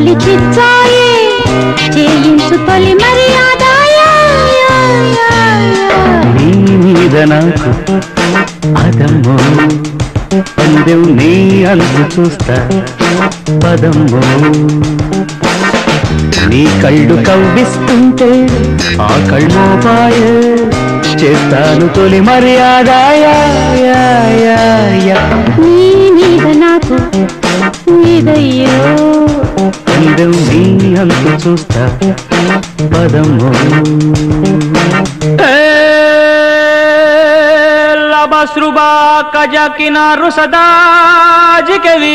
గాలి చిచ్చాయే చేయించు తొలి మర్యాద యా, యా, యా, యా. నీ మీద నాకు అదమ్మో పందెం నీ అంతు చూస్తా పదమ్మో నీ కళ్ళు కవ్విస్తుంటే ఆ కళ్ళు పాయ చేస్తాను తొలి మర్యాద యా, యా, యా, యా. నీ మీద నాకు మీదయ్యో పందెం నీ అంతు చూస్తా పదమ్మో Labasruba kajakina rusada jikevi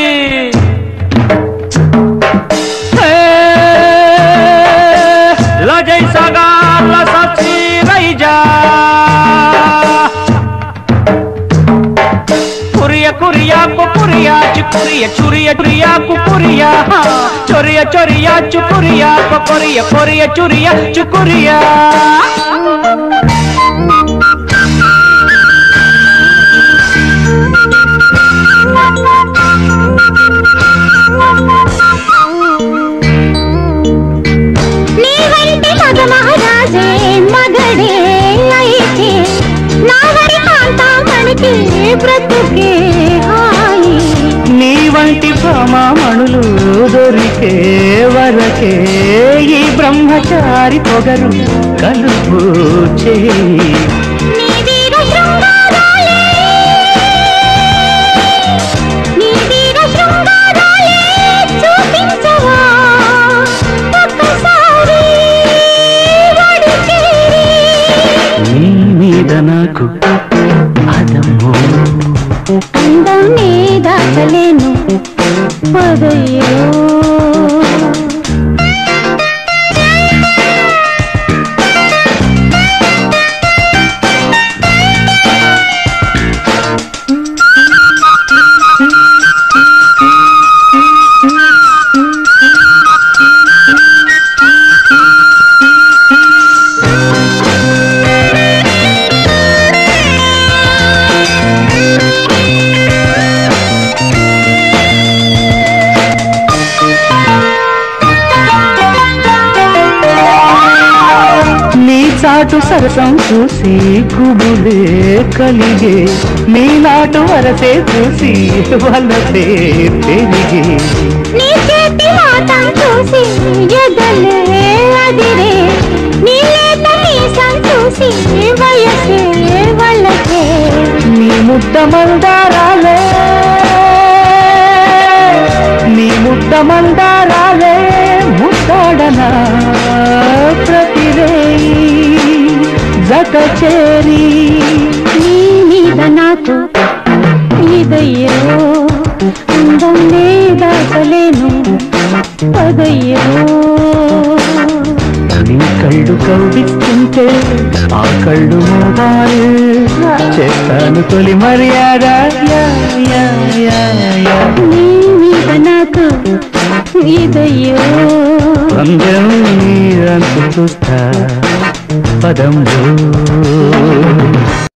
La jai saga la sapsi raija Kuriya kuriya kukuriya chukuriya churiya churiya kukuriya Choriya choriya chukuriya kokoriya koriya churiya chukuriya నీ వంటి మగ మహారాజే మగడే అయితే నా వరి కాంతామణికి బ్రతుకే హాయి నీ వంటి భామామణులు దొరికే వరకే ఈ బ్రహ్మచారి పొగరు కలుపు చేయి నీ వీర శృంగారాలే నీ వీర శృంగారాలే చూపించవా ఒక్కసారి వడి చేరి నీ మీద నాకు అదమ్మో అందం నీ దాచలేను పదయ్యో నీ చాటు సరసం చూసి గుబులే కలిగే నీ నాటు వరసే చూసి వలసే పెరిగే నీ చేతి మాటం చూసి ఎదలే అదిరే నీ లేత మీసం చూసి వయసే వాళ్ళకే నీ ముద్ద మందారాలే నీ ముద్ద మందారాలే ముద్దాడనా ప్రతిరేయి జత చేరి నీ మీద నాకు ఇదయ్యో అందం దాచలేను పదయ్యో నీ కళ్ళు కవ్విస్తుంటే ఆ కళ్ళు మోబాలు చేస్తాను తొలి మర్యాద యా, యా, యా, యా. నీ మీద నాకు ఇదయ్యో అందం నీ అంతు చూస్తా పదంలో